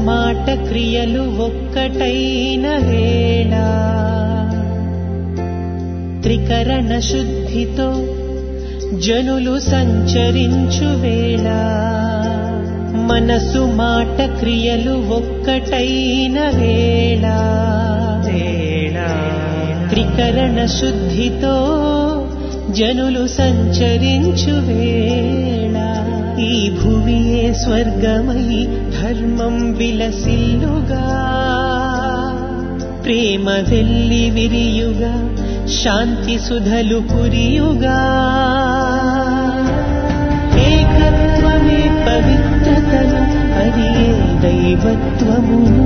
మాట క్రియలు ఒక్కటైన వేళ త్రికరణ శుద్ధితో జనులు సంచరించు వేళ మనసు మాట క్రియలు ఒక్కటైన వేళ త్రికరణ శుద్ధితో జనులు సంచరించు వేళ ఈ భువియే స్వర్గమై ధర్మం విలసిల్లుగా ప్రేమ వెల్లి విరియుగా శాంతి సుధలు కురియుగా ఏకత్వమే పవిత్రతను అది ఏ దైవత్వమును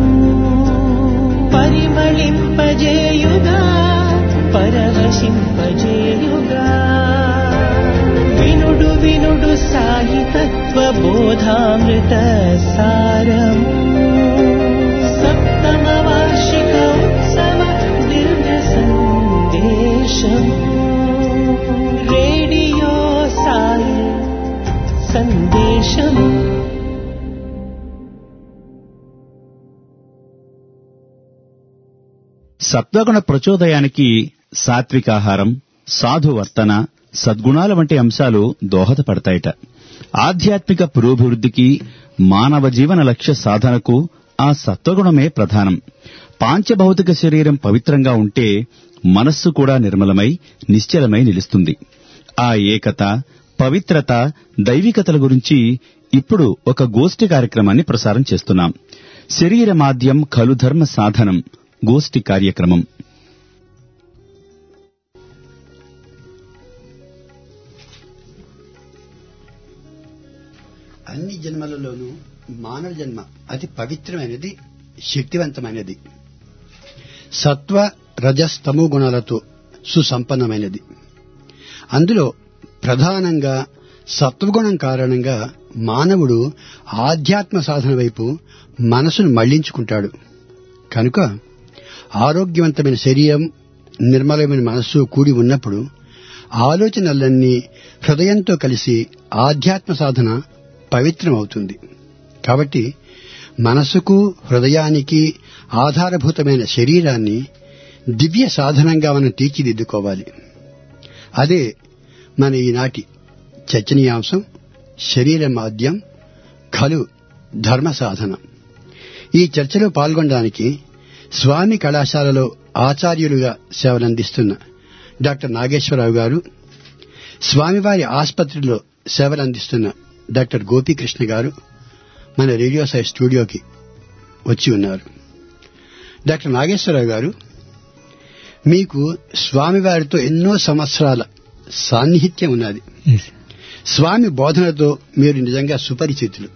పరిమళింపజేయుగా పరవశింపజేయుగా వినుడు వినుడు సాయి తత్వ బోధామృత సారము సప్తమ వార్షిక ఉత్సవ దివ్య సందేశం రేడియో సాయి సందేశం సత్వగుణ ప్రచోదయానికి సాత్వికాహారం సాధువర్తన సద్గుణాల వంటి అంశాలు దోహదపడతాయట ఆధ్యాత్మిక పురోభివృద్ధికి మానవ జీవన లక్ష్య సాధనకు ఆ సత్వగుణమే ప్రధానం పాంచభౌతిక శరీరం పవిత్రంగా ఉంటే మనస్సు కూడా నిర్మలమై నిశ్చలమై నిలుస్తుంది ఆ ఏకత పవిత్రత దైవికతల గురించి ఇప్పుడు ఒక గోష్ఠి కార్యక్రమాన్ని ప్రసారం చేస్తున్నాం శరీర మాధ్యం ఖలు ధర్మ సాధనం గోష్ఠి కార్యక్రమం అన్ని జన్మలలోనూ మానవ జన్మ అతి పవిత్రమైనది శక్తివంతమైనది సత్వ రజస్తమో గుణాలతో సుసంపన్నమైనది అందులో ప్రధానంగా సత్వగుణం కారణంగా మానవుడు ఆధ్యాత్మ సాధన వైపు మనసును మళ్లించుకుంటాడు కనుక ఆరోగ్యవంతమైన శరీరం నిర్మలమైన మనస్సు కూడి ఉన్నప్పుడు ఆలోచనలన్నీ హృదయంతో కలిసి ఆధ్యాత్మ సాధన పవిత్రమవుతుంది కాబట్టి మనసుకు హృదయానికి ఆధారభూతమైన శరీరాన్ని దివ్య సాధనంగా మనం తీర్చిదిద్దుకోవాలి అదే మన ఈనాటి చర్చనీయాంశం శరీర మాధ్యం ఖలు ధర్మ సాధన ఈ చర్చలో పాల్గొనడానికి స్వామి కళాశాలలో ఆచార్యులుగా సేవలందిస్తున్న డాక్టర్ నాగేశ్వరరావు గారు స్వామివారి ఆసుపత్రిలో సేవలందిస్తున్న డాక్టర్ గోపీకృష్ణ గారు మన రేడియో సై స్టూడియోకి వచ్చి ఉన్నారు డాక్టర్ నాగేశ్వరరావు గారు మీకు స్వామివారితో ఎన్నో సంవత్సరాల సాన్నిహిత్యం ఉన్నది స్వామి బోధనతో మీరు నిజంగా సుపరిచితులు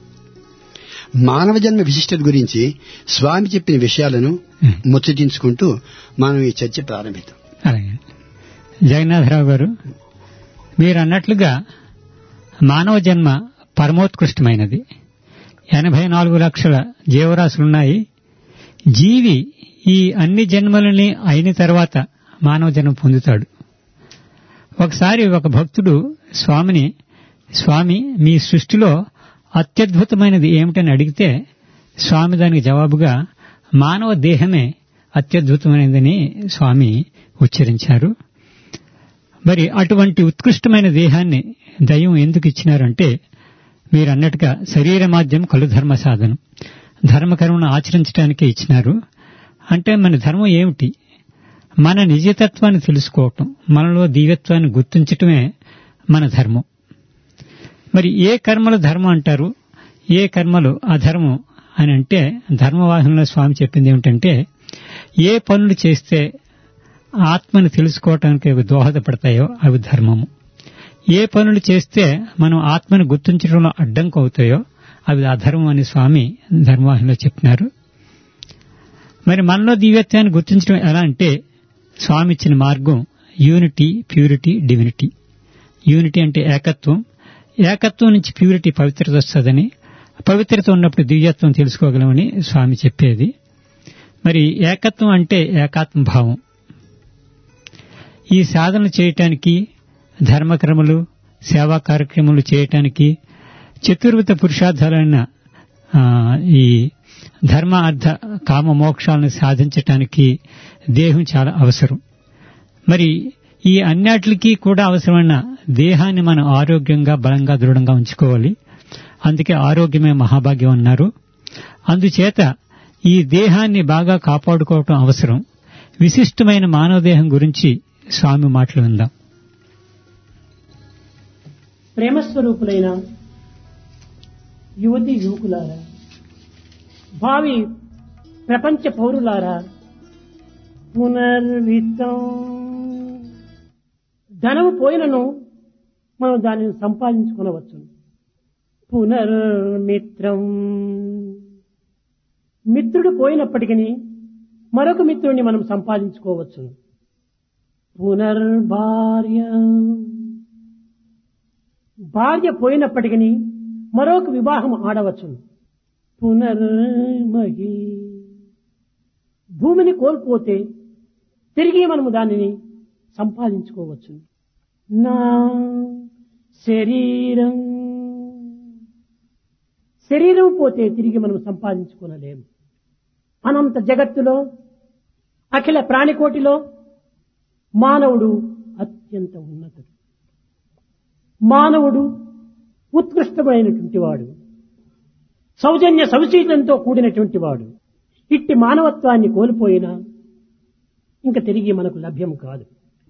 మానవ జన్మ విశిష్టత గురించి స్వామి చెప్పిన విషయాలను ముచ్చటించుకుంటూ మనం ఈ చర్చ ప్రారంభిద్దాం అలాగే జగన్నాథరావు గారు మీరు అన్నట్లుగా మానవ జన్మ పరమోత్కృష్టమైనది ఎనభై నాలుగు లక్షల జీవరాశులున్నాయి జీవి ఈ అన్ని జన్మలని అయిన తర్వాత మానవ జన్మ పొందుతాడు ఒకసారి ఒక భక్తుడు స్వామిని స్వామి మీ సృష్టిలో అత్యద్భుతమైనది ఏమిటని అడిగితే స్వామి దానికి జవాబుగా మానవ దేహమే అత్యద్భుతమైనదని స్వామి ఉచ్చరించారు మరి అటువంటి ఉత్కృష్టమైన దేహాన్ని దైవం ఎందుకు ఇచ్చినారంటే మీరు అన్నట్టుగా శరీర మాధ్యం కలు ధర్మ సాధనం ధర్మకర్మను ఆచరించడానికే ఇచ్చినారు అంటే మన ధర్మం ఏమిటి మన నిజతత్వాన్ని తెలుసుకోవటం మనలో దివ్యత్వాన్ని గుర్తించటమే మన ధర్మం మరి ఏ కర్మలు ధర్మం అంటారు ఏ కర్మలు అధర్మం అని అంటే ధర్మవాహనంలో స్వామి చెప్పింది ఏమిటంటే ఏ పనులు చేస్తే ఆత్మను తెలుసుకోవటానికి అవి దోహదపడతాయో అవి ధర్మము ఏ పనులు చేస్తే మనం ఆత్మను గుర్తించడంలో అడ్డంకు అవుతాయో అవి అధర్మం అని స్వామి ధర్మవాహనంలో చెప్పినారు మరి మనలో దివ్యత్వాన్ని గుర్తించడం ఎలా అంటే స్వామి ఇచ్చిన మార్గం యూనిటీ ప్యూరిటీ డివినిటీ యూనిటీ అంటే ఏకత్వం ఏకత్వం నుంచి ప్యూరిటీ పవిత్రత వస్తుందని పవిత్రత ఉన్నప్పుడు దివ్యత్వం తెలుసుకోగలమని స్వామి చెప్పేది మరి ఏకత్వం అంటే ఏకాత్మ భావం ఈ సాధన చేయటానికి ధర్మక్రమలు సేవా కార్యక్రమాలు చేయటానికి చతుర్విత పురుషార్థాలైన ఆ, ఈ ధర్మ అర్థ కామ మోక్షాలను సాధించటానికి దేహం చాలా అవసరం మరి ఈ అన్నిటికీ కూడా అవసరమైన దేహాన్ని మనం ఆరోగ్యంగా బలంగా దృఢంగా ఉంచుకోవాలి అందుకే ఆరోగ్యమే మహాభాగ్యం అన్నారు అందుచేత ఈ దేహాన్ని బాగా కాపాడుకోవటం అవసరం విశిష్టమైన మానవ దేహం గురించి స్వామి మాటలు విందాం ప్రేమస్వరూపులైన యువతి యువకులారా భావి ప్రపంచ పౌరులారా పునర్విత్తం ధనము పోయినను మనం దానిని సంపాదించుకునవచ్చు పునర్మిత్రం మిత్రుడు పోయినప్పటికీ మరొక మిత్రుడిని మనం సంపాదించుకోవచ్చు పునర్భార్య భార్య పోయినప్పటికీ మరొక వివాహం ఆడవచ్చు పునర్మహి భూమిని కోల్పోతే తిరిగి మనము దానిని సంపాదించుకోవచ్చు నా శరీరం శరీరం పోతే తిరిగి మనం సంపాదించుకోనలేము అనంత జగత్తులో అఖిల ప్రాణికోటిలో మానవుడు అత్యంత ఉన్నతుడు మానవుడు ఉత్కృష్టమైనటువంటి వాడు సౌజన్య సౌశీలంతో కూడినటువంటి వాడు ఇట్టి మానవత్వాన్ని కోల్పోయినా ఇంకా తిరిగి మనకు లభ్యం కాదు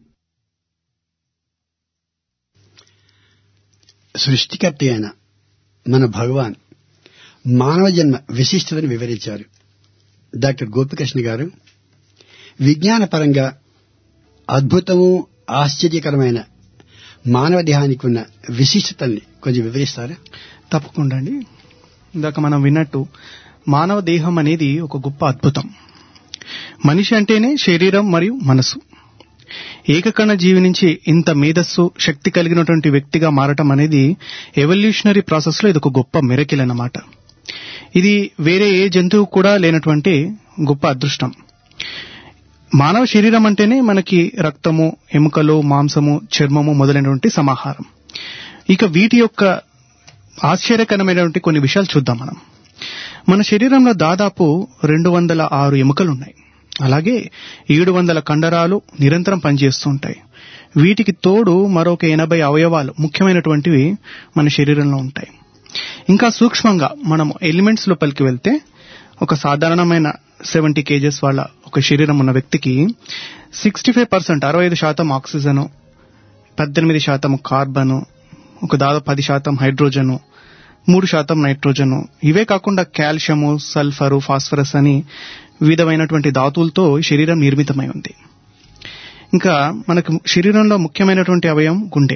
సృష్టికర్త అయిన మన భగవాన్ మానవ జన్మ విశిష్టతను వివరించారు డాక్టర్ గోపికృష్ణ గారు విజ్ఞానపరంగా అద్భుతము ఆశ్చర్యకరమైన మానవ దేహానికి ఉన్న విశిష్టతల్ని కొంచెం వివరిస్తారా తప్పకుండా అండి ఇందాక మనం విన్నట్టు మానవ దేహం అనేది ఒక గొప్ప అద్భుతం మనిషి అంటేనే శరీరం మరియు మనసు ఏకకణ జీవి నుంచి ఇంత మేధస్సు శక్తి కలిగినటువంటి వ్యక్తిగా మారటం అనేది ఎవల్యూషనరీ ప్రాసెస్ లో ఇది ఒక గొప్ప మెరకిల్ అన్నమాట ఇది వేరే ఏ జంతువు కూడా లేనటువంటి గొప్ప అదృష్టం మానవ శరీరం అంటేనే మనకి రక్తము ఎముకలు మాంసము చర్మము మొదలైనటువంటి సమాహారం ఇక వీటి యొక్క ఆశ్చర్యకరమైనటువంటి కొన్ని విషయాలు చూద్దాం మనం మన శరీరంలో దాదాపు రెండు వందల ఆరు ఎముకలున్నాయి అలాగే ఏడు వందల కండరాలు నిరంతరం పనిచేస్తూ ఉంటాయి వీటికి తోడు మరొక ఎనభై అవయవాలు ముఖ్యమైనటువంటివి మన శరీరంలో ఉంటాయి ఇంకా సూక్ష్మంగా మనం ఎలిమెంట్స్ లోపలికి వెళ్తే ఒక సాధారణమైన సెవెంటీ కేజెస్ వాళ్ళ ఒక శరీరం ఉన్న వ్యక్తికి సిక్స్టీ ఫైవ్ పర్సెంట్ అరవై ఐదు శాతం ఆక్సిజన్ పద్దెనిమిది శాతం కార్బన్ ఒక దాదాపు పది శాతం హైడ్రోజను మూడు శాతం నైట్రోజను ఇవే కాకుండా కాల్షియము సల్ఫరు ఫాస్ఫరస్ అని వివిధమైనటువంటి ధాతువులతో ఈ శరీరం నిర్మితమై ఉంది ఇంకా మనకు శరీరంలో ముఖ్యమైనటువంటి అవయవం గుండె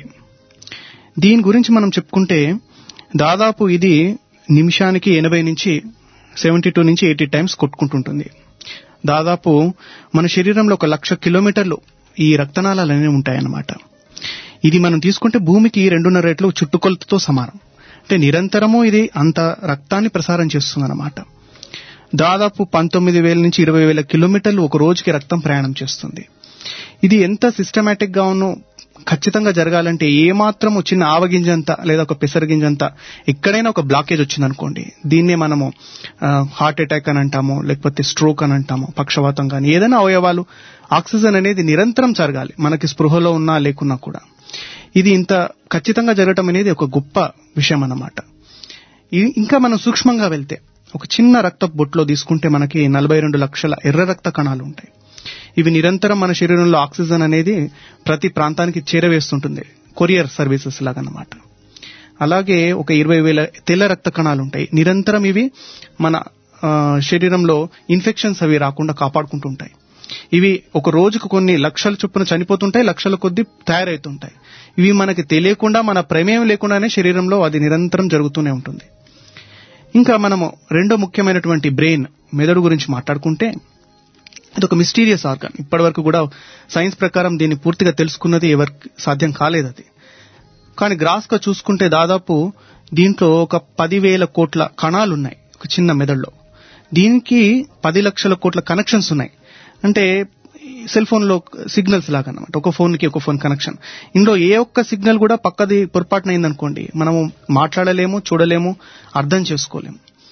దీని గురించి మనం చెప్పుకుంటే దాదాపు ఇది నిమిషానికి ఎనభై నుంచి సెవెంటీ టూ నుంచి ఎయిటీ టైమ్స్ కొట్టుకుంటుంటుంది దాదాపు మన శరీరంలో ఒక లక్ష కిలోమీటర్లు ఈ రక్తనాళాలు అనేవి ఉంటాయన్నమాట ఇది మనం తీసుకుంటే భూమికి రెండున్నర రెట్లు చుట్టుకొలతతో సమానం అంటే నిరంతరము ఇది అంత రక్తాన్ని ప్రసారం చేస్తుందన్నమాట దాదాపు పంతొమ్మిది వేల నుంచి ఇరవై వేల కిలోమీటర్లు ఒక రోజుకి రక్తం ప్రయాణం చేస్తుంది ఇది ఎంత సిస్టమేటిక్ గా ఉన్నో ఖచ్చితంగా జరగాలంటే ఏ మాత్రము చిన్న ఆవగింజంత లేదా ఒక పెసరగింజంత ఎక్కడైనా ఒక బ్లాకేజ్ వచ్చిందనుకోండి దీన్నే మనము హార్ట్ అటాక్ అని అంటాము లేకపోతే స్ట్రోక్ అని అంటాము పక్షవాతం కానీ ఏదైనా అవయవాలు ఆక్సిజన్ అనేది నిరంతరం జరగాలి మనకి స్పృహలో ఉన్నా లేకున్నా కూడా ఇది ఇంత ఖచ్చితంగా జరగటం అనేది ఒక గొప్ప విషయం అన్నమాట ఇది ఇంకా మనం సూక్ష్మంగా వెళ్తే ఒక చిన్న రక్త బొట్లో తీసుకుంటే మనకి నలభై రెండు లక్షల ఎర్ర రక్త కణాలు ఉంటాయి ఇవి నిరంతరం మన శరీరంలో ఆక్సిజన్ అనేది ప్రతి ప్రాంతానికి చేరవేస్తుంటుంది కొరియర్ సర్వీసెస్ లాగన్నమాట అలాగే ఒక ఇరవై వేల తెల్ల రక్త కణాలు ఉంటాయి నిరంతరం ఇవి మన ఆ, శరీరంలో ఇన్ఫెక్షన్స్ అవి రాకుండా కాపాడుకుంటుంటాయి ఇవి ఒక రోజుకు కొన్ని లక్షల చొప్పున చనిపోతుంటాయి లక్షల కొద్ది తయారవుతుంటాయి ఇవి మనకి తెలియకుండా మన ప్రమేయం లేకుండానే శరీరంలో అది నిరంతరం జరుగుతూనే ఉంటుంది ఇంకా మనము రెండో ముఖ్యమైనటువంటి బ్రెయిన్ మెదడు గురించి మాట్లాడుకుంటే ఇది ఒక మిస్టీరియస్ ఆర్గాన్ ఇప్పటి వరకు కూడా సైన్స్ ప్రకారం దీన్ని పూర్తిగా తెలుసుకున్నది ఎవరికి సాధ్యం కాలేదు అది కానీ గ్రాస్ గా చూసుకుంటే దాదాపు దీంట్లో ఒక పదివేల కోట్ల కణాలు ఉన్నాయి ఒక చిన్న మెదడులో దీనికి పది లక్షల కోట్ల కనెక్షన్స్ ఉన్నాయి అంటే సెల్ ఫోన్ లో సిగ్నల్స్ లాగా అనమాట ఒక ఫోన్ కి ఒక ఫోన్ కనెక్షన్ ఇందులో ఏ ఒక్క సిగ్నల్ కూడా పక్కది పొరపాటున అయిందనుకోండి మనము మాట్లాడలేము చూడలేము అర్థం చేసుకోలేము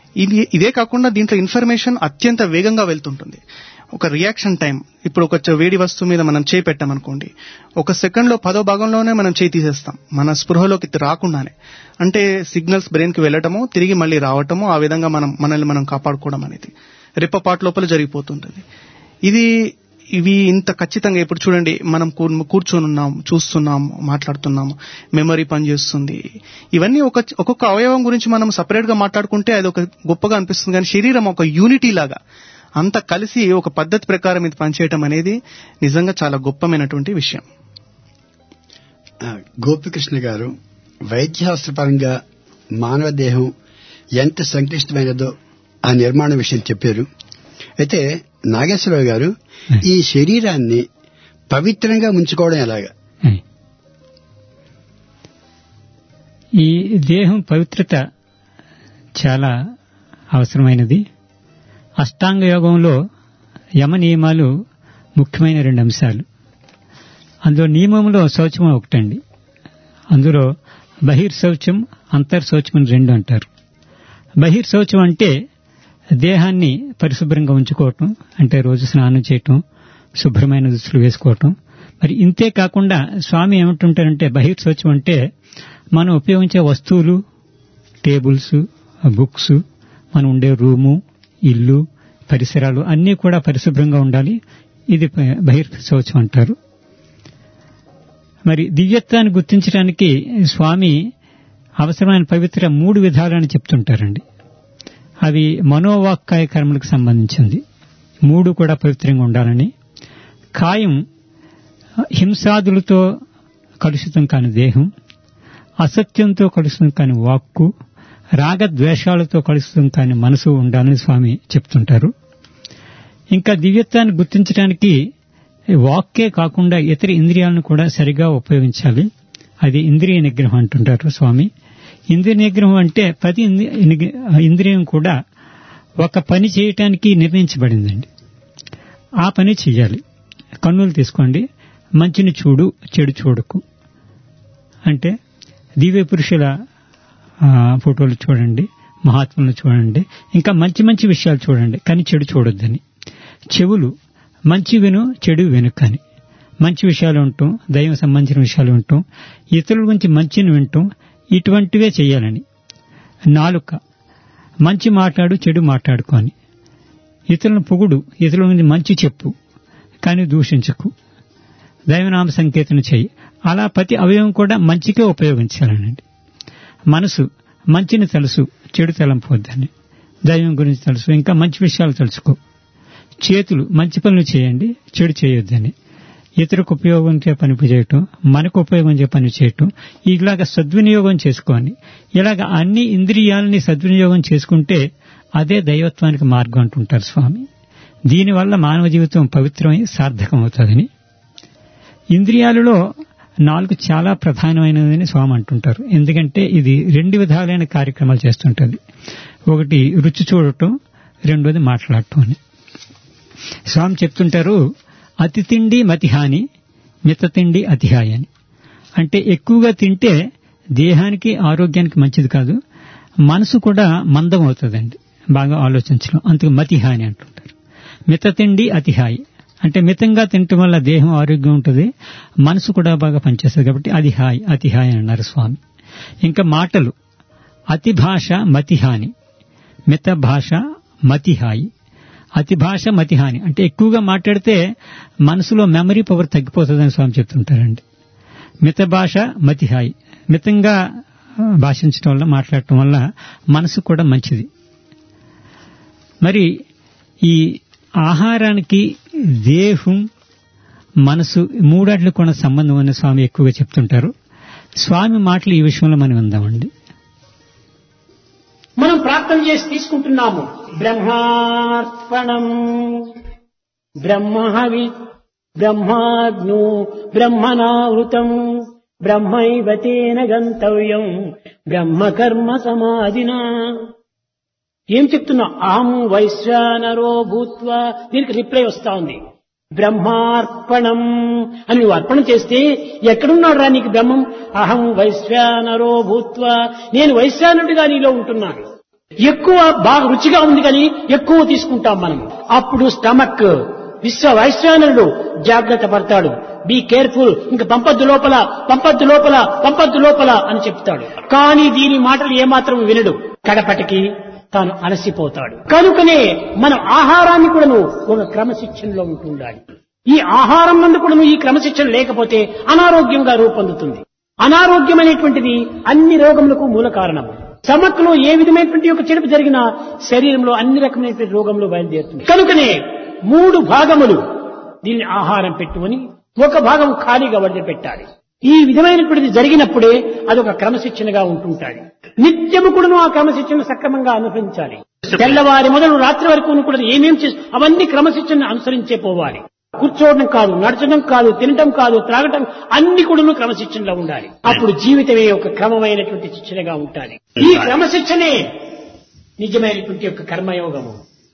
ఇది ఇదే కాకుండా దీంట్లో ఇన్ఫర్మేషన్ అత్యంత వేగంగా వెళ్తుంటుంది ఒక రియాక్షన్ టైం ఇప్పుడు ఒక చ- వేడి వస్తువు మీద మనం చేయి పెట్టామనుకోండి ఒక సెకండ్ లో పదో భాగంలోనే మనం చేయి తీసేస్తాం మన స్పృహలోకి రాకుండానే అంటే సిగ్నల్స్ బ్రెయిన్ కి వెళ్ళటము తిరిగి మళ్ళీ రావటము ఆ విధంగా మనం మనల్ని మనం కాపాడుకోవడం అనేది రెప్పపాటు లోపల జరిగిపోతుంటుంది ఇది ఇవి ఇంత ఖచ్చితంగా ఇప్పుడు చూడండి మనం కూ- కూర్చొని ఉన్నాం చూస్తున్నాం మాట్లాడుతున్నాం మెమరీ పనిచేస్తుంది ఇవన్నీ ఒక ఒక్కొక్క అవయవం గురించి మనం సపరేట్ గా మాట్లాడుకుంటే అది ఒక గొప్పగా అనిపిస్తుంది కానీ శరీరం ఒక యూనిటీ లాగా అంత కలిసి ఒక పద్ధతి ప్రకారం ఇది పనిచేయటం అనేది నిజంగా చాలా గొప్పమైనటువంటి విషయం ఆ, గోపికృష్ణ గారు వైద్యశాస్త్రపరంగా మానవ దేహం ఎంత సంక్లిష్టమైనదో ఆ నిర్మాణ విషయం చెప్పారు అయితే నాగేశ్వరరావు గారు ఈ శరీరాన్ని పవిత్రంగా ఉంచుకోవడం ఎలాగా ఈ దేహం పవిత్రత చాలా అవసరమైనది అష్టాంగ యోగంలో యమ నియమాలు ముఖ్యమైన రెండు అంశాలు అందులో నియమంలో శౌచం ఒకటండి అందులో బహిర్ శౌచం అంతర్ శౌచం అని రెండు అంటారు బహిర్ శౌచం అంటే దేహాన్ని పరిశుభ్రంగా ఉంచుకోవటం అంటే రోజు స్నానం చేయటం శుభ్రమైన దుస్తులు వేసుకోవటం మరి ఇంతే కాకుండా స్వామి ఏమంటుంటారంటే బహిర్ శౌచం అంటే మనం ఉపయోగించే వస్తువులు టేబుల్స్ బుక్స్ మనం ఉండే రూము ఇల్లు పరిసరాలు అన్నీ కూడా పరిశుభ్రంగా ఉండాలి ఇది ప- బహిర్ శౌచం అంటారు మరి దివ్యత్వాన్ని గుర్తించడానికి స్వామి అవసరమైన పవిత్ర మూడు విధాలని చెప్తుంటారండి అవి మనోవాక్కాయ కర్మలకు సంబంధించింది మూడు కూడా పవిత్రంగా ఉండాలని కాయం హింసాదులతో కలుషితం కాని దేహం అసత్యంతో కలుషితం కాని వాక్కు రాగద్వేషాలతో కలుషితం కాని మనసు ఉండాలని స్వామి చెప్తుంటారు ఇంకా దివ్యత్వాన్ని గుర్తించడానికి వాక్కే కాకుండా ఇతర ఇంద్రియాలను కూడా సరిగా ఉపయోగించాలి అది ఇంద్రియ నిగ్రహం అంటుంటారు స్వామి ఇంద్రియ నిగ్రహం అంటే ప్రతి ఇంద్రి- నిగ్ర- ఇంద్రియం కూడా ఒక పని చేయటానికి నిర్ణయించబడిందండి ఆ పని చెయ్యాలి కన్నులు తీసుకోండి మంచిని చూడు చెడు చూడకు అంటే దివ్య పురుషుల ఆ, ఫోటోలు చూడండి మహాత్ములను చూడండి ఇంకా మంచి మంచి విషయాలు చూడండి కానీ చెడు చూడొద్దని చెవులు మంచి విను చెడు విను కానీ మంచి విషయాలు వింటాం దైవం సంబంధించిన విషయాలు వింటాం ఇతరుల గురించి మంచిని వింటాం ఇటువంటివే చేయాలని నాలుక మంచి మాట్లాడు చెడు మాట్లాడుకోని ఇతరులను పొగుడు ఇతరుల గురించి మంచి చెప్పు కానీ దూషించకు దైవనామ సంకేతన చేయి అలా ప్రతి అవయవం కూడా మంచికే ఉపయోగించాలనండి మనసు మంచిని తెలుసు చెడు తలంపొద్దని దైవం గురించి తెలుసు ఇంకా మంచి విషయాలు తెలుసుకో చేతులు మంచి పనులు చేయండి చెడు చేయొద్దని ఇతరులకు ఉపయోగించే పని చేయటం మనకు ఉపయోగించే పని చేయటం ఇలాగ సద్వినియోగం చేసుకోండి ఇలాగ అన్ని ఇంద్రియాలని సద్వినియోగం చేసుకుంటే అదే దైవత్వానికి మార్గం అంటుంటారు స్వామి దీనివల్ల మానవ జీవితం పవిత్రమై సార్థకం అవుతుందని ఇంద్రియాలలో నాలుగు చాలా ప్రధానమైనదని స్వామి అంటుంటారు ఎందుకంటే ఇది రెండు విధాలైన కార్యక్రమాలు చేస్తుంటుంది ఒకటి రుచి చూడటం రెండోది మాట్లాడటం అని స్వామి చెప్తుంటారు అతి తిండి మతిహాని మిత తిండి అతిహాయి అని అంటే ఎక్కువగా తింటే దేహానికి ఆరోగ్యానికి మంచిది కాదు మనసు కూడా మందం అవుతుందండి బాగా ఆలోచించడం అందుకు మతిహాని అంటుంటారు మిత తిండి అతిహాయి అంటే మితంగా తినటం వల్ల దేహం ఆరోగ్యం ఉంటుంది మనసు కూడా బాగా పనిచేస్తుంది కాబట్టి అది హాయి అతి హాయి అని అన్నారు స్వామి ఇంకా మాటలు అతి భాష మతిహాని మిత భాష మతిహాయి అతి భాష మతిహాని అంటే ఎక్కువగా మాట్లాడితే మనసులో మెమరీ పవర్ తగ్గిపోతుందని స్వామి చెప్తుంటారండి మిత భాష మతిహాయి మితంగా ఆ, భాషించడం వల్ల మాట్లాడటం వల్ల మనసు కూడా మంచిది మరి ఈ ఆహారానికి దేహం మనసు మూడాట్లు కూడా సంబంధం అని స్వామి ఎక్కువగా చెప్తుంటారు స్వామి మాటలు ఈ విషయంలో మనం విందామండి మనం ప్రార్థన చేసి తీసుకుంటున్నాము బ్రహ్మార్పణం బ్రహ్మహవి బ్రహ్మాగ్నో బ్రహ్మనావృతం బ్రహ్మైవ తేన గంతవ్యం బ్రహ్మకర్మ సమాధినా ఏం చెప్తున్నా అహం వైశ్వానరో భూత్వా దీనికి రిప్లై వస్తా ఉంది బ్రహ్మార్పణం అని నువ్వు అర్పణ చేస్తే ఎక్కడున్నాడు రా నీకు బ్రహ్మం అహం వైశ్వానరో భూత్వా నేను వైశ్వానుడిగా నీలో ఉంటున్నాను ఎక్కువ బాగా రుచిగా ఉంది కానీ ఎక్కువ తీసుకుంటాం మనం అప్పుడు స్టమక్ విశ్వ వైశ్వానరుడు జాగ్రత్త పడతాడు బీ కేర్ఫుల్ ఇంక పంపద్దు లోపల పంపద్దు లోపల పంపద్దు లోపల అని చెప్తాడు కానీ దీని మాటలు ఏమాత్రం వినడు కడపటికి తాను అలసిపోతాడు కనుకనే మనం ఆహారాన్ని కూడాను ఒక క్రమశిక్షణలో ఉంటుండాలి ఈ ఆహారం నందు కూడాను ఈ క్రమశిక్షణ లేకపోతే అనారోగ్యంగా రూపొందుతుంది అనారోగ్యం అనేటువంటిది అన్ని రోగములకు మూల కారణము సమక్లో ఏ విధమైనటువంటి ఒక చెడుపు జరిగినా శరీరంలో అన్ని రకమైనటువంటి రోగములు బయలుదేరుతుంది కనుకనే మూడు భాగములు దీన్ని ఆహారం పెట్టుకొని ఒక భాగం ఖాళీగా వదిలిపెట్టాలి ఈ విధమైనటువంటిది జరిగినప్పుడే అదొక క్రమశిక్షణగా ఉంటుంటాది నిత్యము కూడాను ఆ క్రమశిక్షణ సక్రమంగా అనుసరించాలి తెల్లవారి మొదలు రాత్రి వరకు కూడా ఏమేం చేసి అవన్నీ క్రమశిక్షణ అనుసరించే పోవాలి కూర్చోవడం కాదు నడచడం కాదు తినటం కాదు త్రాగటం అన్ని కూడాను క్రమశిక్షణలో ఉండాలి అప్పుడు జీవితమే ఒక క్రమమైనటువంటి శిక్షణగా ఉండాలి ఈ క్రమశిక్షణే నిజమైనటువంటి యొక్క కర్మయోగము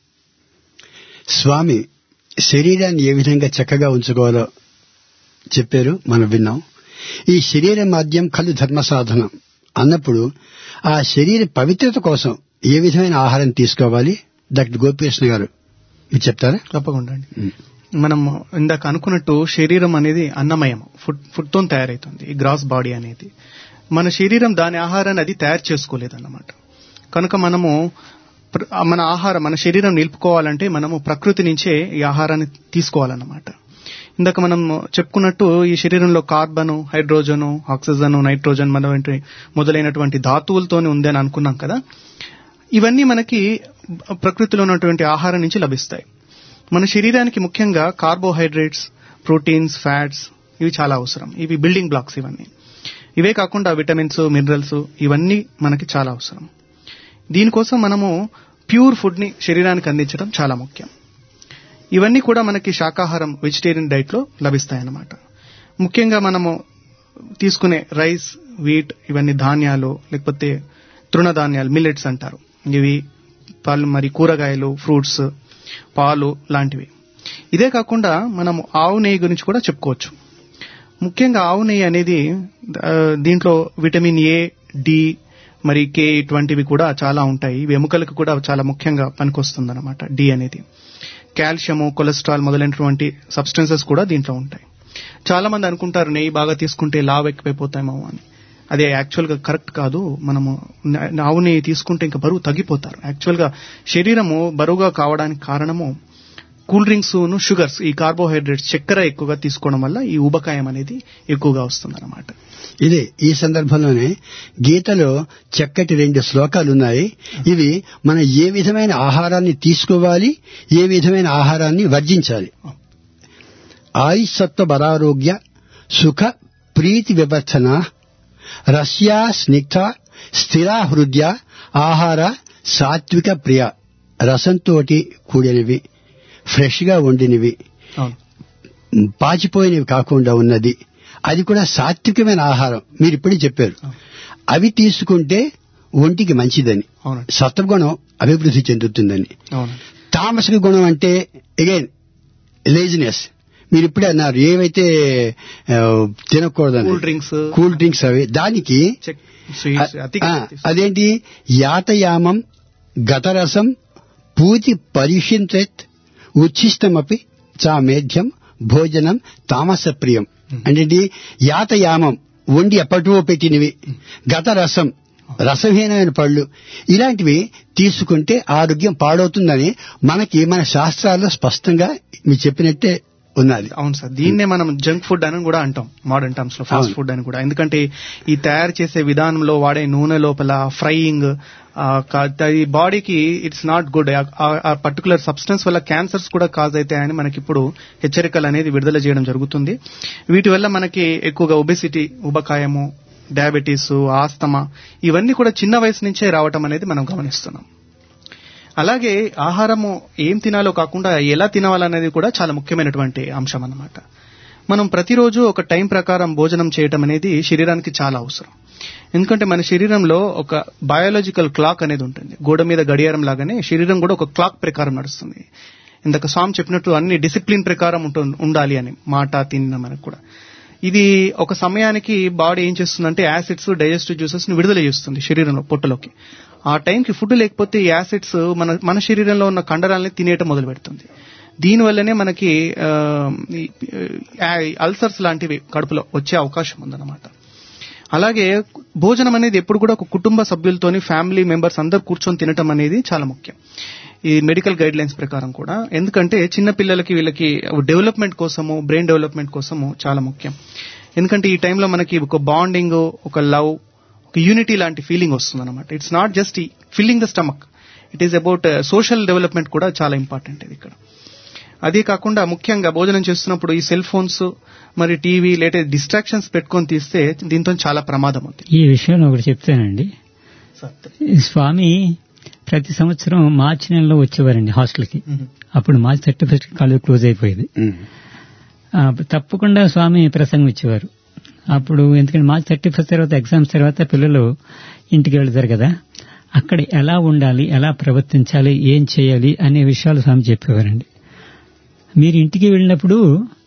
స్వామి శరీరాన్ని ఏ విధంగా చక్కగా ఉంచుకోవాలో చెప్పారు మనం విన్నాం ఈ శరీర మాధ్యం కలు ధర్మ సాధనం అన్నప్పుడు ఆ శరీర పవిత్రత కోసం ఏ విధమైన ఆహారం తీసుకోవాలి డాక్టర్ గోపికృష్ణ గారు మీరు చెప్తారా తప్పకుండా అండి మనం ఇందాక అనుకున్నట్టు శరీరం అనేది అన్నమయం ఫుడ్ ఫుడ్ తో తయారైతుంది ఈ గ్రాస్ బాడీ అనేది మన శరీరం దాని ఆహారాన్ని అది తయారు చేసుకోలేదన్నమాట కనుక మనము ప్ర- మన ఆహారం మన శరీరం నిలుపుకోవాలంటే మనము ప్రకృతి నుంచే ఈ ఆహారాన్ని తీసుకోవాలన్నమాట ఇందాక మనం చెప్పుకున్నట్టు ఈ శరీరంలో కార్బన్ హైడ్రోజన్ ఆక్సిజన్ నైట్రోజన్ మొదలైనటువంటి మొదలైనటువంటి ధాతువులతోనే ఉంది అని అనుకున్నాం కదా ఇవన్నీ మనకి ప్రకృతిలో ఉన్నటువంటి ఆహారం నుంచి లభిస్తాయి మన శరీరానికి ముఖ్యంగా కార్బోహైడ్రేట్స్ ప్రోటీన్స్ ఫ్యాట్స్ ఇవి చాలా అవసరం ఇవి బిల్డింగ్ బ్లాక్స్ ఇవన్నీ ఇవే కాకుండా విటమిన్స్ మినరల్స్ ఇవన్నీ మనకి చాలా అవసరం దీనికోసం మనము ప్యూర్ ఫుడ్ ని శరీరానికి అందించడం చాలా ముఖ్యం ఇవన్నీ కూడా మనకి శాకాహారం వెజిటేరియన్ డైట్ లో లభిస్తాయన్నమాట ముఖ్యంగా మనము తీసుకునే రైస్ వీట్ ఇవన్నీ ధాన్యాలు లేకపోతే తృణధాన్యాలు మిల్లెట్స్ అంటారు ఇవి పాలు మరి కూరగాయలు ఫ్రూట్స్ పాలు లాంటివి ఇదే కాకుండా మనం ఆవు నెయ్యి గురించి కూడా చెప్పుకోవచ్చు ముఖ్యంగా ఆవు నెయ్యి అనేది ఆ, దీంట్లో విటమిన్ ఏ డి మరి కే ఇటువంటివి కూడా చాలా ఉంటాయి ఇవి ఎముకలకు కూడా చాలా ముఖ్యంగా పనికొస్తుంది అనమాట డి అనేది కాల్షియము కొలెస్ట్రాల్ మొదలైనటువంటి సబ్స్టెన్సెస్ కూడా దీంట్లో ఉంటాయి చాలా మంది అనుకుంటారు నెయ్యి బాగా తీసుకుంటే లావ్ ఎక్కువైపోతామో అని అదే యాక్చువల్ గా కరెక్ట్ కాదు మనము న- ఆవు నెయ్యి తీసుకుంటే ఇంకా బరువు తగ్గిపోతారు యాక్చువల్ గా శరీరము బరువుగా కావడానికి కారణము కూల్ డ్రింక్స్ ను షుగర్స్ ఈ కార్బోహైడ్రేట్స్ చక్కెర ఎక్కువగా తీసుకోవడం వల్ల ఈ ఊబకాయం అనేది ఎక్కువగా వస్తుంది అనమాట ఇదే ఈ సందర్భంలోనే గీతలో చక్కటి రెండు శ్లోకాలు ఉన్నాయి ఇవి మనం ఏ విధమైన ఆహారాన్ని తీసుకోవాలి ఏ విధమైన ఆహారాన్ని వర్జించాలి ఆయుసత్వ బలారోగ్య సుఖ ప్రీతి వివర్చన రస్యా స్నిగ్ధ స్థిరా హృదయ ఆహార సాత్విక ప్రియ రసంతోటి కూడినవి ఫ్రెష్ గా వండినవి అవును పాచిపోయినవి కాకుండా ఉన్నది అది కూడా సాత్వికమైన ఆహారం మీరు ఇప్పుడే చెప్పారు అవి తీసుకుంటే ఒంటికి మంచిదని అవునండి సత్వగుణం అభివృద్ధి చెందుతుందని అవునండి తామసిక గుణం అంటే అగైన్ లేజినెస్ మీరు ఇప్పుడే అన్నారు ఏవైతే ఆ, తినకూడదని కూల్ డ్రింక్స్ కూల్ డ్రింక్స్ అవి దానికి చెక్ స్వీట్స్ ఆ, అతిగా ఆ, అదేంటి యాతయామం గతరసం పూతి పరిషింతత్ ఉచ్ఛిష్టమపి చా మేధ్యం భోజనం తామస ప్రియం అంటే యాతయామం వండి ఎప్పటివో పెట్టినవి గత రసం రసహీనమైన పళ్ళు ఇలాంటివి తీసుకుంటే ఆరోగ్యం పాడవుతుందని మనకి మన శాస్త్రాల్లో స్పష్టంగా మీరు చెప్పినట్టే ఉన్నది అవును సార్ దీన్నే మనం జంక్ ఫుడ్ అని కూడా అంటాం మోడర్న్ టర్మ్స్ లో ఫాస్ట్ అవును. ఫుడ్ అని కూడా ఎందుకంటే ఈ తయారు చేసే విధానంలో వాడే నూనె లోపల ఫ్రైయింగ్ ఈ బాడీకి ఇట్స్ నాట్ గుడ్ ఆ పర్టికులర్ సబ్స్టెన్స్ వల్ల క్యాన్సర్స్ కూడా కాజ్ అవుతాయని మనకి ఇప్పుడు హెచ్చరికలు అనేది విడుదల చేయడం జరుగుతుంది వీటి వల్ల మనకి ఎక్కువగా ఒబెసిటీ ఉబకాయము డయాబెటీస్ ఆస్తమా ఇవన్నీ కూడా చిన్న వయసు నుంచే రావటం అనేది మనం గమనిస్తున్నాం అలాగే ఆహారము ఏం తినాలో కాకుండా ఎలా తినాలనేది కూడా చాలా ముఖ్యమైనటువంటి అంశం అన్నమాట మనం ప్రతిరోజు ఒక టైం ప్రకారం భోజనం చేయటం అనేది శరీరానికి చాలా అవసరం ఎందుకంటే మన శరీరంలో ఒక బయాలజికల్ క్లాక్ అనేది ఉంటుంది గోడ మీద గడియారం లాగానే శరీరం కూడా ఒక క్లాక్ ప్రకారం నడుస్తుంది ఇందాక స్వామి చెప్పినట్టు అన్ని డిసిప్లిన్ ప్రకారం ఉంటు- ఉండాలి అని మాట తిన్న మనకు కూడా ఇది ఒక సమయానికి బాడీ ఏం చేస్తుందంటే యాసిడ్స్ డైజెస్టివ్ జ్యూసెస్ ని విడుదల చేస్తుంది శరీరంలో పొట్టలోకి ఆ టైంకి ఫుడ్ లేకపోతే ఈ యాసిడ్స్ మన మన శరీరంలో ఉన్న కండరాలని తినేయటం మొదలు పెడుతుంది దీనివల్లనే మనకి అల్సర్స్ లాంటివి కడుపులో వచ్చే అవకాశం ఉందన్నమాట అలాగే భోజనం అనేది ఎప్పుడు కూడా ఒక కుటుంబ సభ్యులతోని ఫ్యామిలీ మెంబర్స్ అందరు కూర్చొని తినటం అనేది చాలా ముఖ్యం ఈ మెడికల్ గైడ్ లైన్స్ ప్రకారం కూడా ఎందుకంటే చిన్న పిల్లలకి వీళ్ళకి డెవలప్మెంట్ కోసము బ్రెయిన్ డెవలప్మెంట్ కోసము చాలా ముఖ్యం ఎందుకంటే ఈ టైంలో మనకి ఒక బాండింగ్ ఒక లవ్ ఒక యూనిటీ లాంటి ఫీలింగ్ వస్తుంది అనమాట it's not just filling the stomach it is about social development కూడా చాలా ఇంపార్టెంట్ ఇది ఇక్కడ అదే కాకుండా ముఖ్యంగా భోజనం చేస్తున్నప్పుడు ఈ సెల్ ఫోన్స్ మరి టీవీ లేటే డిస్ట్రాక్షన్స్ పెట్టుకొని తీస్తే దీంతో చాలా ప్రమాదం ఉంది ఈ విషయంలో ఒకటి చెప్తానండి ఈ స్వామి ప్రతి సంవత్సరం మార్చి నెలలో వచ్చేవారండి హాస్టల్కి అప్పుడు March thirty first college close అయిపోయేది ఆ, తప్పకుండా స్వామి ప్రసంగం ఇచ్చేవారు అప్పుడు ఎందుకంటే మార్చి థర్టీ ఫస్ట్ తర్వాత ఎగ్జామ్స్ తర్వాత పిల్లలు ఇంటికి వెళ్తారు కదా అక్కడ ఎలా ఉండాలి ఎలా ప్రవర్తించాలి ఏం చేయాలి అనే విషయాలు స్వామి చెప్పేవారండి మీరు ఇంటికి వెళ్ళినప్పుడు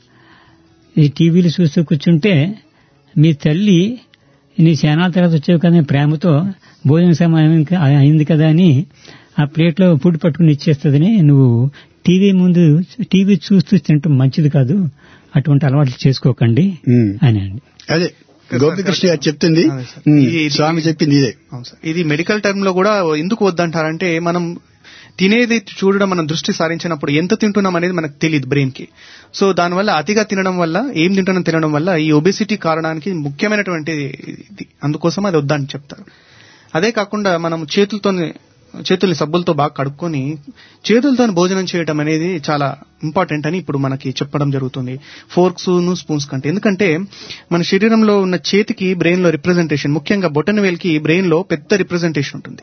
ఈ టీవీలు చూస్తూ కూర్చుంటే మీ తల్లి నీ చానాల తర్వాత వచ్చావు కదా అని ప్రేమతో భోజన సమయం ఇంకా అయింది కదా అని ఆ ప్లేట్లో ఫుడ్ పట్టుకుని ఇచ్చేస్తుందని నువ్వు టీవీ ముందు టీవీ చూస్తూ తినటం మంచిది కాదు అటువంటి అలవాట్లు చేసుకోకండి ఉమ్. అని అండి అదే గోపికృష్ణ గారు చెప్తుంది అదే సార్. ఉమ్, ఇది- స్వామి చెప్పింది ఇదే అవును సార్ ఇది మెడికల్ టర్మ్ లో కూడా ఎందుకు వద్దంటారంటే మనం తినేది చూడడం మనం దృష్టి సారించినప్పుడు ఎంత తింటున్నాం అనేది మనకు తెలియదు బ్రెయిన్ కి సో దానివల్ల అతిగా తినడం వల్ల ఏం తింటున్నాం తినడం వల్ల ఈ ఒబెసిటీ కారణానికి ముఖ్యమైనటువంటి ఇది అందుకోసం అది వద్దని చెప్తారు అదే కాకుండా మనం చేతులతో చేతుల్ని సబ్బులతో బాగా కడుక్కొని చేతులతో భోజనం చేయడం అనేది చాలా ఇంపార్టెంట్ అని ఇప్పుడు మనకి చెప్పడం జరుగుతుంది ఫోర్క్స్ స్పూన్స్ కంటే ఎందుకంటే మన శరీరంలో ఉన్న చేతికి బ్రెయిన్ లో రిప్రజెంటేషన్ ముఖ్యంగా బొటన వేలికి బ్రెయిన్ లో పెద్ద రిప్రజెంటేషన్ ఉంటుంది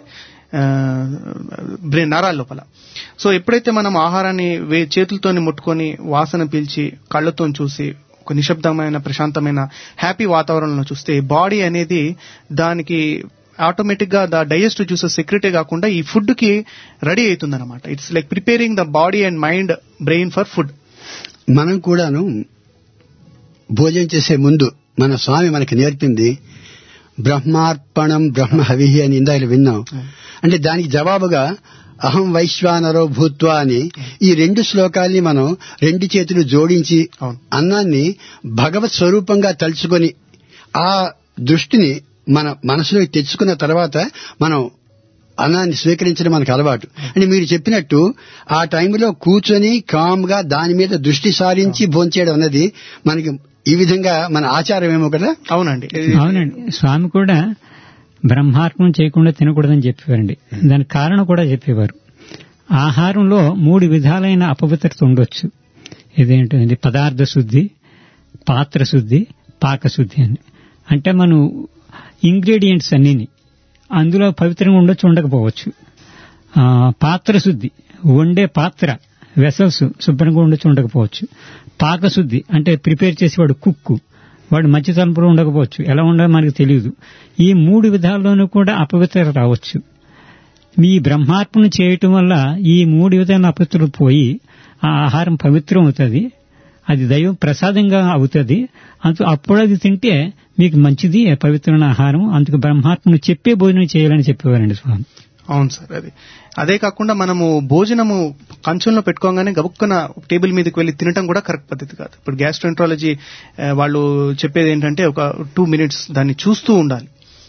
బ్రెయిన్ నరాల లోపల సో ఎప్పుడైతే మనం ఆహారాన్ని వే- చేతులతోని ముట్టుకొని వాసన పీల్చి కళ్ళతో చూసి ఒక నిశ్శబ్దమైన ప్రశాంతమైన హ్యాపీ వాతావరణంలో చూస్తే బాడీ అనేది దానికి ఆటోమేటిక్ గా ద డైజెస్టివ్ జ్యూసెస్ సెక్రెటే కాకుండా ఈ ఫుడ్ కి రెడీ అవుతుంది అనమాట it's like preparing the body and mind brain for food మనం కూడాను భోజనం చేసే ముందు మన స్వామి మనకి నేర్పింది బ్రహ్మార్పణం బ్రహ్మ హవిహి అని ఇందాక విన్నాం అంటే దానికి జవాబుగా అహం వైశ్వానరో భూత్వా అని ఈ రెండు శ్లోకాల్ని మనం రెండు చేతులు జోడించి అవును. అన్నాన్ని భగవత్ స్వరూపంగా తలుచుకొని ఆ దృష్టిని మన మనసులోకి తెచ్చుకున్న తర్వాత మనం అన్నాన్ని స్వీకరించడం మనకు అలవాటు అంటే మీరు చెప్పినట్టు ఆ టైంలో కూర్చొని కామ్ గా దాని మీద దృష్టి సారించి భోంచేయడం అన్నది మనకి ఈ విధంగా మన ఆచారం ఏమో కదా అవునండి అవునండి స్వామి కూడా బ్రహ్మార్పణం చేయకుండా తినకూడదని చెప్పేవారండి దానికి కారణం కూడా చెప్పేవారు ఆహారంలో మూడు విధాలైన అపవిత్రత ఉండొచ్చు ఇదేంటండి పదార్థ శుద్ధి పాత్ర శుద్ధి పాక శుద్ధి అని అంటే మనం ఇంగ్రీడియంట్స్ అన్నిని అందులో పవిత్రంగా ఉండొచ్చు ఉండకపోవచ్చు ఆ, పాత్ర శుద్ధి వండే పాత్ర వెసల్స్ శుభ్రంగా ఉండొచ్చు ఉండకపోవచ్చు పాకశుద్ధి అంటే ప్రిపేర్ చేసేవాడు కుక్కు వాడు మంచి తలంపులో ఉండకపోవచ్చు ఎలా ఉండాలో మనకు తెలియదు ఈ మూడు విధాల్లోనూ కూడా అపవిత్రత రావచ్చు మీ బ్రహ్మార్పణ చేయటం వల్ల ఈ మూడు విధాల అపవిత్రలు పోయి ఆ ఆహారం పవిత్రం అవుతుంది అది దైవం ప్రసాదంగా అవుతుంది అంత అప్పుడు అది తింటే మీకు మంచిది పవిత్రమైన ఆహారం అందుకు బ్రహ్మాత్మను చెప్పే భోజనం చేయాలని చెప్పేవారండి స్వామి అవును సార్ అది అదే కాకుండా మనము భోజనము కంచంలో పెట్టుకోగానే గబుక్కన టేబుల్ మీదకి వెళ్ళి తినటం కూడా కరెక్ట్ పద్ధతి కాదు ఇప్పుడు గ్యాస్ట్రోంట్రాలజీ వాళ్ళు చెప్పేది ఏంటంటే ఒక టూ మినిట్స్ దాన్ని చూస్తూ ఉండాలి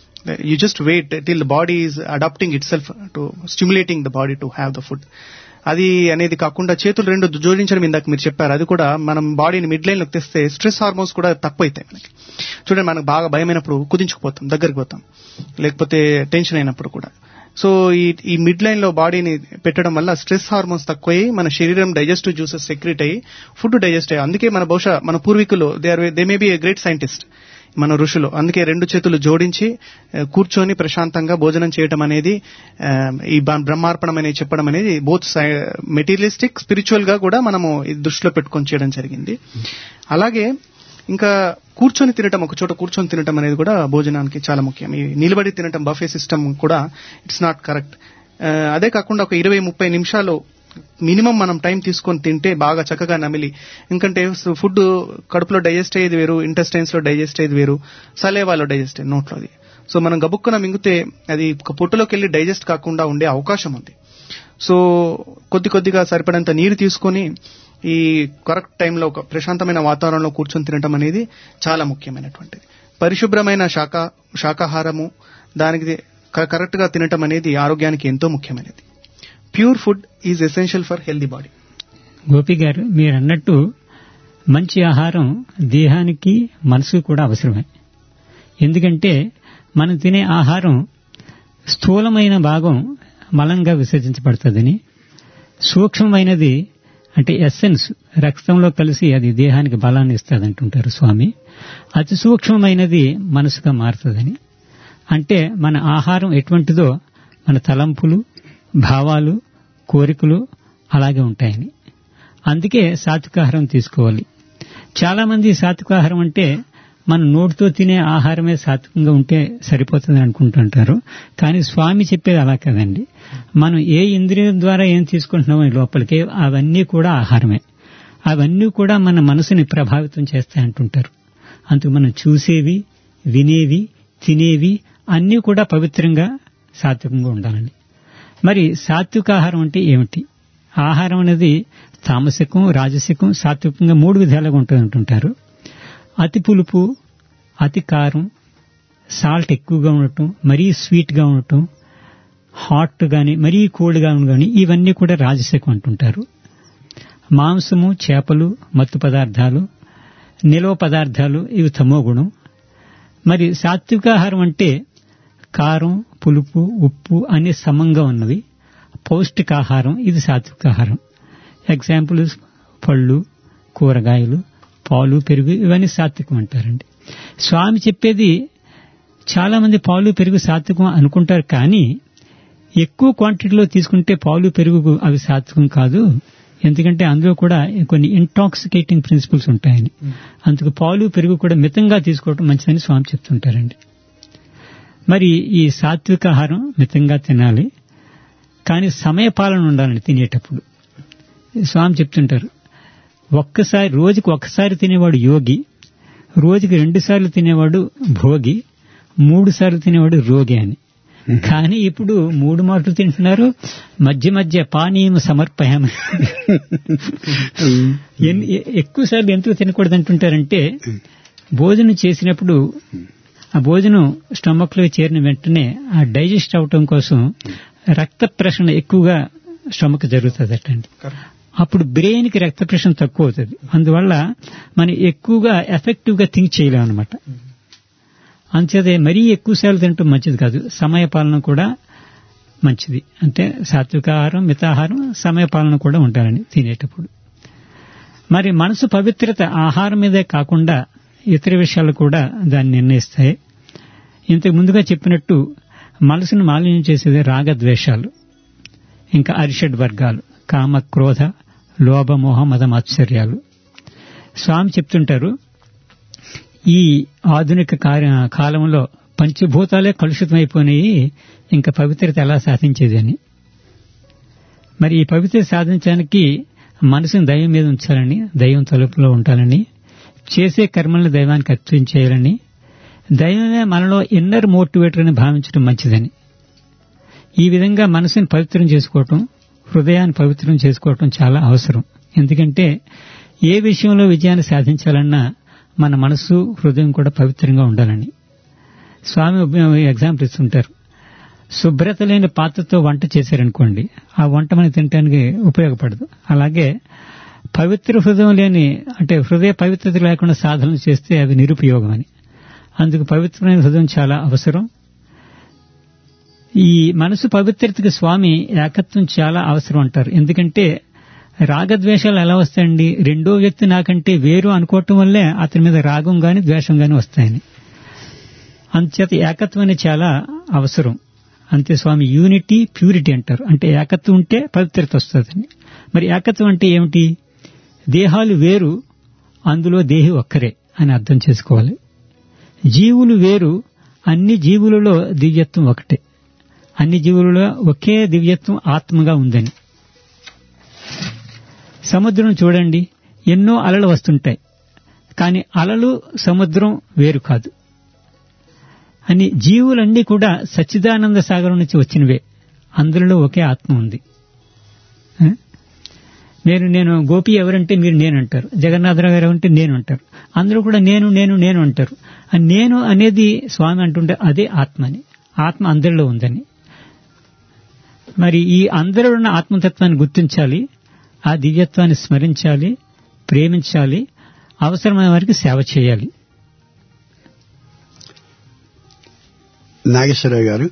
you just wait till the body is adapting itself to stimulating the body to have the food అది అనేది కాకుండా చేతులు రెండు జోడించడం ఇందాక మీరు చెప్పారు అది కూడా మనం బాడీని మిడ్ లైన్ లోకి తెస్తే స్ట్రెస్ హార్మోన్స్ కూడా తక్కువ అవుతాయి మనకి చూడండి మనకు బాగా భయమైనప్పుడు కుదించుకుపోతాం దగ్గరికి పోతాం లేకపోతే టెన్షన్ అయినప్పుడు కూడా సో ఈ ఈ మిడ్ లైన్ లో బాడీని పెట్టడం వల్ల స్ట్రెస్ హార్మోన్స్ తక్కువయ్యి మన శరీరం డైజెస్టివ్ జ్యూసెస్ సెక్రెట్ అయ్యి ఫుడ్ డైజెస్ట్ అయ్యి అందుకే మన బహుశా మన పూర్వీకులు they are they may be a great scientist మన ఋషులు అందుకే రెండు చేతులు జోడించి ఆ, కూర్చొని ప్రశాంతంగా భోజనం చేయడం అనేది ఆ, ఈ బ- బ్రహ్మార్పణం అనేది చెప్పడం అనేది బోత్ మెటీరియలిస్టిక్ స్పిరిచువల్ గా కూడా మనము ఇది దృష్టిలో పెట్టుకొని చేయడం జరిగింది అలాగే ఇంకా కూర్చొని తినటం ఒక చోట కూర్చొని తినటం అనేది కూడా భోజనానికి చాలా ముఖ్యం ఈ నిలబడి తినటం బఫే సిస్టమ్ కూడా ఇట్స్ నాట్ కరెక్ట్ అదే కాకుండా ఒక ఇరవై ముప్పై నిమిషాలు మినిమం మనం టైం తీసుకొని తింటే బాగా చక్కగా నమిలి ఎందుకంటే ఫుడ్ కడుపులో డైజెస్ట్ అయ్యేది వేరు ఇంటెస్టైన్స్ లో డైజెస్ట్ అయ్యేది వేరు సలేవాలో డైజెస్ట్ అయ్యేది నోట్లో అది సో మనం గబుక్కున మింగితే అది పొట్టులోకి వెళ్ళి డైజెస్ట్ కాకుండా ఉండే అవకాశం ఉంది సో కొద్ది కొద్దిగా సరిపడంత నీరు తీసుకొని ఈ కరెక్ట్ టైంలో ఒక ప్రశాంతమైన వాతావరణంలో కూర్చొని తినటం అనేది చాలా ముఖ్యమైనటువంటిది పరిశుభ్రమైన శాఖ శాకాహారము దానికి కరెక్ట్ గా తినటం అనేది ఆరోగ్యానికి ఎంతో ముఖ్యమైనది pure food is essential for healthy body Gopi గారు మీరు అన్నట్టు మంచి ఆహారం దేహానికి మనసుకు కూడా అవసరమే ఎందుకంటే మనం తినే ఆహారం స్థూలమైన భాగం మలంగా విసర్జించబడుతుందని సూక్ష్మమైనది అంటే ఎస్సెన్స్ రక్తంలో కలిసి అది దేహానికి బలాన్ని ఇస్తుందంటుంటారు స్వామి అతి సూక్ష్మమైనది మనసుగా మారుతుందని అంటే మన ఆహారం ఎటువంటిదో మన తలంపులు భావాలు కోరికలు అలాగే ఉంటాయని అందుకే సాత్వికాహారం తీసుకోవాలి చాలా మంది సాత్వికాహారం అంటే మన నోటితో తినే ఆహారమే సాత్వికంగా ఉంటే సరిపోతుంది అనుకుంటుంటారు కానీ స్వామి చెప్పేది అలా కదండి మనం ఏ ఇంద్రియం ద్వారా ఏం తీసుకుంటున్నామో లోపలికి అవన్నీ కూడా ఆహారమే అవన్నీ కూడా మన మనసుని ప్రభావితం చేస్తాయంటుంటారు అందుకు మనం చూసేవి వినేవి తినేవి అన్నీ కూడా పవిత్రంగా సాత్వికంగా ఉండాలండి మరి సాత్వికాహారం అంటే ఏమిటి ఆహారం అనేది తామసికం రాజసికం సాత్వికంగా మూడు విధాలుగా ఉంటుంది అంటుంటారు అతి పులుపు అతి కారం సాల్ట్ ఎక్కువగా ఉండటం మరీ స్వీట్గా ఉండటం హాట్ గాని మరీ కోల్డ్గా కానీ ఇవన్నీ కూడా రాజసికం అంటుంటారు మాంసము చేపలు మత్తు పదార్థాలు నిలవ పదార్థాలు ఇవి తమో గుణం మరి సాత్వికాహారం అంటే కారం పులుపు ఉప్పు అన్ని సమంగా ఉన్నవి పౌష్టికాహారం ఇది సాత్వికాహారం ఎగ్జాంపుల్ పళ్ళు కూరగాయలు పాలు పెరుగు ఇవన్నీ సాత్వికం అంటారండి స్వామి చెప్పేది చాలా మంది పాలు పెరుగు సాత్వికం అనుకుంటారు కానీ ఎక్కువ క్వాంటిటీలో తీసుకుంటే పాలు పెరుగు అవి సాత్వికం కాదు ఎందుకంటే అందులో కూడా కొన్ని ఇంటాక్సికేటింగ్ ప్రిన్సిపల్స్ ఉంటాయని అందుకు పాలు పెరుగు కూడా మితంగా తీసుకోవడం మంచిదని స్వామి చెప్తుంటారండి మరి ఈ సాత్విక ఆహారం మితంగా తినాలి కానీ సమయపాలన ఉండాలని తినేటప్పుడు స్వామి చెప్తుంటారు ఒక్కసారి రోజుకి ఒక్కసారి తినేవాడు యోగి రోజుకి రెండు సార్లు తినేవాడు భోగి మూడు సార్లు తినేవాడు రోగి అని కానీ ఇప్పుడు మూడు మాటలు తింటున్నారు మధ్య మధ్య పానీయం సమర్పయామ ఎక్కువ సార్లు ఎందుకు తినకూడదు అంటుంటారంటే భోజనం చేసినప్పుడు ఆ భోజనం స్టమక్ లో చేరిన వెంటనే ఆ డైజెస్ట్ అవటం కోసం రక్త ప్రసరణ ఎక్కువగా స్టమక్ జరుగుతుందటండి అప్పుడు బ్రెయిన్ కి రక్త ప్రసరణ తక్కువ అవుతుంది అందువల్ల మనం ఎక్కువగా ఎఫెక్టివ్ గా థింక్ చేయలేం అనమాట అంచేదే మరీ ఎక్కువసార్లు తినటం మంచిది కాదు సమయపాలన కూడా మంచిది అంటే సాత్వికాహారం మితాహారం సమయపాలన కూడా ఉండాలని తినేటప్పుడు మరి మనసు పవిత్రత ఆహారం మీదే కాకుండా ఇతర విషయాలు కూడా దాన్ని నిర్ణయిస్తాయి ఇంతకు ముందుగా చెప్పినట్టు మనసును మాలిన్యం చేసేది రాగద్వేషాలు ఇంకా అరిషడ్ వర్గాలు కామ క్రోధ లోభ మోహ మదం ఆశ్చర్యాలు స్వామి చెప్తుంటారు ఈ ఆధునిక కాలంలో పంచభూతాలే కలుషితమైపోయినాయి ఇంకా పవిత్రత ఎలా సాధించేది అని మరి ఈ పవిత్రత సాధించడానికి మనసుని దైవం మీద ఉంచాలని దైవం తలుపులో ఉండాలని చేసే కర్మలను దైవానికి అర్పణ చేయాలని దైవమే మనలో ఇన్నర్ మోటివేటర్ అని భావించడం మంచిదని ఈ విధంగా మనసుని పవిత్రం చేసుకోవటం హృదయాన్ని పవిత్రం చేసుకోవటం చాలా అవసరం ఎందుకంటే ఏ విషయంలో విజయాన్ని సాధించాలన్నా మన మనసు హృదయం కూడా పవిత్రంగా ఉండాలని స్వామి ఎగ్జాంపుల్ ఇస్తుంటారు శుభ్రత లేని పాత్రతో వంట చేశారనుకోండి ఆ వంట మనకి తినడానికి ఉపయోగపడదు అలాగే పవిత్ర హృదయం లేని అంటే హృదయ పవిత్రత లేకుండా సాధనలు చేస్తే అవి నిరుపయోగమని అందుకు పవిత్రమైన హృదయం చాలా అవసరం ఈ మనసు పవిత్రతకి స్వామి ఏకత్వం చాలా అవసరం అంటారు ఎందుకంటే రాగద్వేషాలు ఎలా వస్తాయండి రెండో వ్యక్తి నాకంటే వేరు అనుకోవటం వల్లే అతని మీద రాగం గాని ద్వేషం గాని వస్తాయని అంచేత ఏకత్వం అనేది చాలా అవసరం అంతే స్వామి యూనిటీ ప్యూరిటీ అంటారు అంటే ఏకత్వం ఉంటే పవిత్రత వస్తుందని మరి ఏకత్వం అంటే ఏమిటి దేహాలు వేరు అందులో దేహి ఒక్కరే అని అర్థం చేసుకోవాలి జీవులు వేరు అన్ని జీవులలో దివ్యత్వం ఒకటే అన్ని జీవులలో ఒకే దివ్యత్వం ఆత్మగా ఉందని సముద్రం చూడండి ఎన్నో అలలు వస్తుంటాయి కానీ అలలు సముద్రం వేరు కాదు అని జీవులన్నీ కూడా సచ్చిదానంద సాగరం నుంచి వచ్చినవే అందులో ఒకే ఆత్మ ఉంది ఆ? నేను నేను గోపి ఎవరంటే మీరు నేను అంటారు జగన్నాథరావు గారు అంటే నేను అంటారు అందరూ కూడా నేను నేను నేను అంటారు ఆ నేను అనేది స్వామి అంటుంటే అదే ఆత్మని ఆత్మ అందరిలో ఉందని మరి ఈ అందరిలో ఉన్న ఆత్మతత్వాన్ని గుర్తించాలి ఆ దివ్యత్వాన్ని స్మరించాలి ప్రేమించాలి అవసరమైన వారికి సేవ చేయాలి నాగేశ్వరరావు గారు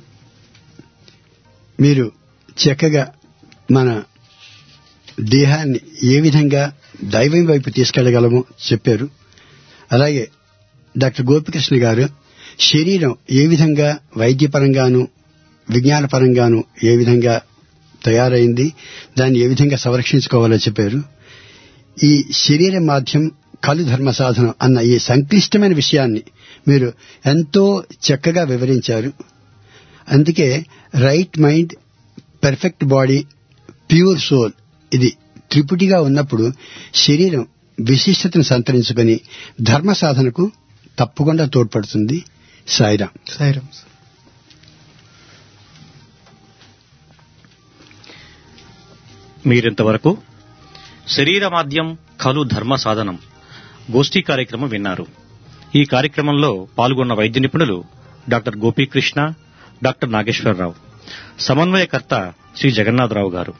మీరు చక్కగా మన దేహాన్ని ఏ విధంగా దైవం వైపు తీసుకెళ్లగలమో చెప్పారు అలాగే డాక్టర్ గోపికృష్ణ గారు శరీరం ఏ విధంగా వైద్యపరంగాను విజ్ఞానపరంగాను ఏ విధంగా తయారైంది దాన్ని ఏ విధంగా సంరక్షించుకోవాలో చెప్పారు ఈ శరీర మాధ్యం కలు ధర్మ సాధనం అన్న ఈ సంక్లిష్టమైన విషయాన్ని మీరు ఎంతో చక్కగా వివరించారు అందుకే right mind perfect body pure soul ఇది త్రిపుటిగా ఉన్నప్పుడు శరీరం విశిష్టతను సంతరించుకొని ధర్మ సాధనకు తప్పకుండా తోడ్పడుతుంది సాయిరాం సాయిరామ్ మీరింతవరకు శరీరమాద్యం ఖలు ధర్మ సాధనం గోష్ఠీ కార్యక్రమం విన్నారు ఈ కార్యక్రమంలో పాల్గొన్న వైద్య నిపుణులు డాక్టర్ గోపీకృష్ణ డాక్టర్ నాగేశ్వరరావు సమన్వయకర్త శ్రీ జగన్నాథరావు గారు